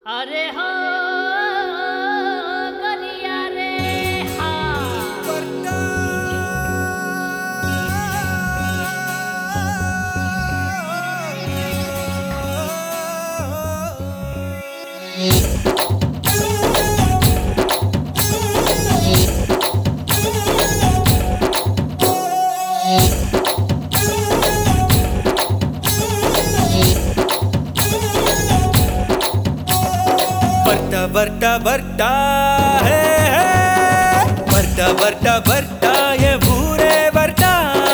अरे हो कलिया रे हा ಬರ್ತಾ ಬರ್ತಾ ಬರ್ತಾ ಹೇ ಹೇ. ಬರ್ತಾ ಬರ್ತಾ ಬರ್ತಾ ಏ ಊರೇ ಬರ್ತಾ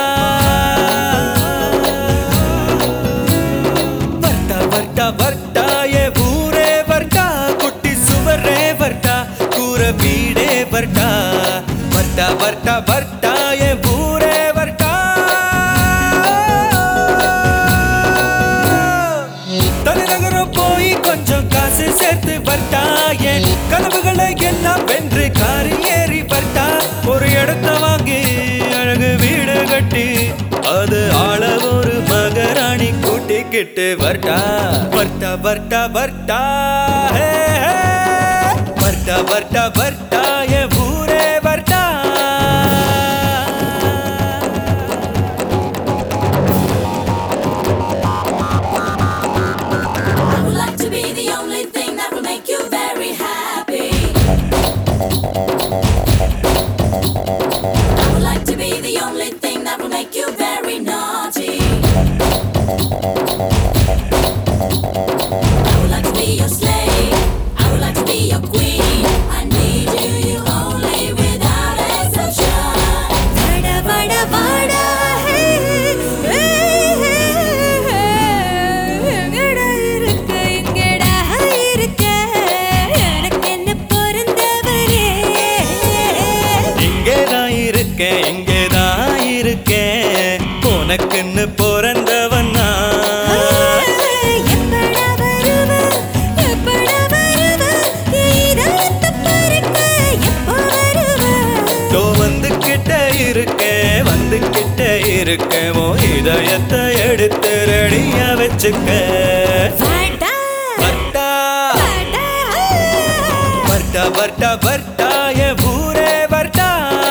ಬರ್ತಾ ಬರ್ತಾ ಬರ್ತಾ ಏ ಊರೇ ಬರ್ತಾ ಕುಟ್ಟಿ ಸುವರೇ ಬರ್ತಾ ಕೂರ ಬೀಡೇ ಬರ್ತಾ ಬರ್ತಾ ಬರ್ತಾ ಬರ್ತಾ ಏ ಊರೇ ಬರ್ತಾ தலைநகரம் போய் கொஞ்சம் காசு சேர்த்து வர்த்தா என் கனவுகளை எல்லாம் வென்று காரில் ஏறி வர்த்தா ஒரு இடத்த வாங்கி அழகு வீடு கட்டி அது ஆள ஒரு மகராணி கூட்டிக்கிட்டு வர்த்தா வர்த்தா வர்த்தா வர்த்தா ஹே, ஹே. வர்த்தா வர்த்தா வர்த்தா என் ஊரே வர்த்தா I would like to be the only thing that will make you very happy. I would like to be the only thing that will make you very naughty. I would like to be your slave. I would like to be your queen. I need you, you only without exception. வட வட வாடா ஹே, ஹே, ஹே, ஹே. எங்கடா இருக்க, எங்கடா இருக்க? எனக்கு என்ன பொருந்தவரே? இங்கேதான் இருக்கேன் இங்கேதான் இருக்கேன் உனக்குன்னு பிறந்தவன் நான். எப்படா வருவ, எப்படா வருவ? என் இதயத்தைப் பறிக்க எப்போ வருவ? தோ வந்துகிட்ட இருக்கேன் வந்துகிட்ட இருக்கேன் உன் இதயத்தை எடுத்து ரெடியா வச்சுக்க வாடா, பர்த்தா வாடா. பர்த்தா பர்த்தா பர்த்தா என் ஊரே பர்த்தா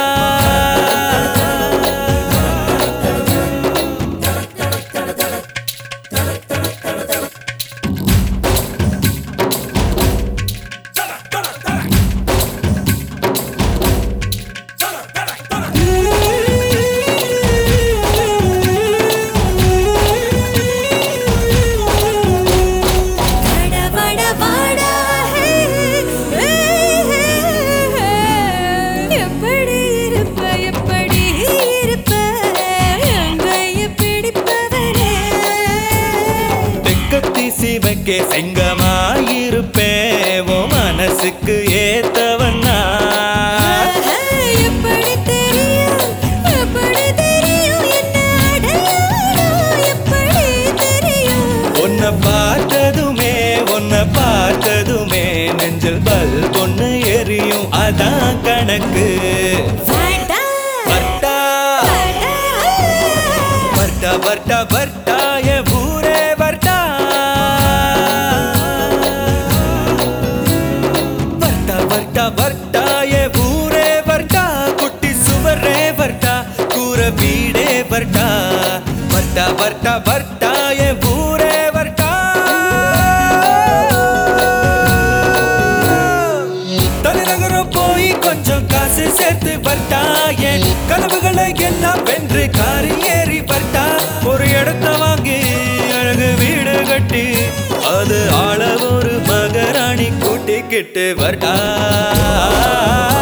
வட வட வாடா ஹே, ஹே, ஹே, ஹே. எப்படி இருப்ப எப்படி இருப்ப எங்கைய பிடிப்பவரே தெக்கத்தி சிவக்கே செங்கமாயிருப்பேன் உன் மனசுக்கு ஏத்தவன் நான். எப்படி தெரியும் எப்படி தெரியும் என்ன அடையாளம் எப்படி தெரியும் உன்னை பார்த்ததுமே உன்னை பார்த்ததுமே நெஞ்சில் பல் பொண்ணு எரியும் அதான் கணக்கு வாடா, பர்த்தா வாடா. பர்த்தா பர்த்தா பர்த்தா என் ஊரே பர்த்தா பர்த்தா பர்த்தா பர்த்தா என் ஊரே பர்த்தா குட்டி சுவரே பர்த்தா கூற வீடே பர்த்தா பர்த்தா பர்த்தா பர்த்தா என் ஊரே பர்த்தா தலைநகரம் போய் கொஞ்சம் காசு சேர்த்து வர்த்தா என் கனவுகளை எல்லாம் வென்று காரில் ஏறி வர்த்தா ஒரு இடத்த வாங்கி அழகு வீடு கட்டி அது ஆள ஒரு மகராணி கூட்டிக்கிட்டு வர்த்தா